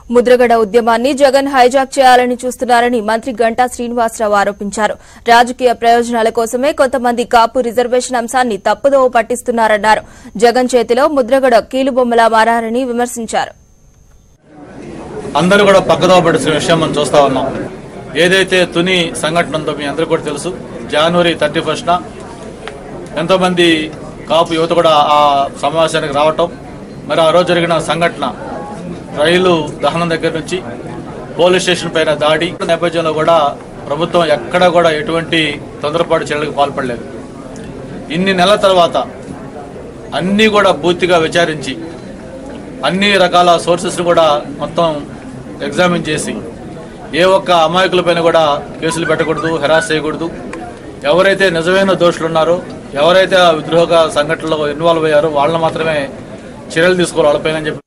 ముద్రగడ ఉద్యమాన్ని జగన్ హైజాక్ చేయాలని చూస్తున్నారని మంత్రి గంటా శ్రీనివాసరావు ఆరోపించారు రాజకీయ ప్రయోజనాల కోసమే కొంతమంది కాపు రిజర్వేషన్ అంశాన్ని తప్పుదోవ పట్టిస్తున్నారన్నారు జగన్ చేతిలో ముద్రగడ కీలుబొమ్మలా మారారని విమర్శించారు అందరూ కూడా పక్కదో పడిన విషయం మనం చూస్తా ఉన్నాం ఏదైతే తుని సంఘటన ఉందో మీ అందరికీ కూడా తెలుసు జనవరి థర్టీ ఫస్ట్న ఎంతోమంది కాపు యువత కూడా ఆ సమావేశానికి రావటం మరి ఆ రోజు జరిగిన సంఘటన రైలు దహనం దగ్గర నుంచి పోలీస్ స్టేషన్ పైన దాడి నేపథ్యంలో కూడా ప్రభుత్వం ఎక్కడా కూడా ఎటువంటి తొందరపాటు చర్యలకు పాల్పడలేదు ఇన్ని నెలల తర్వాత అన్నీ కూడా పూర్తిగా విచారించి అన్ని రకాల సోర్సెస్ని కూడా మొత్తం ఎగ్జామిన్ చేసి ఏ ఒక్క అమాయకులపైన కూడా కేసులు పెట్టకూడదు హెరాస్ చేయకూడదు ఎవరైతే నిజమైన దోషులు ఉన్నారో ఎవరైతే ఆ విద్రోహ సంఘటనలో ఇన్వాల్వ్ అయ్యారో వాళ్ళని మాత్రమే చర్యలు తీసుకోవాలి వాళ్ళపైన అని చెప్పి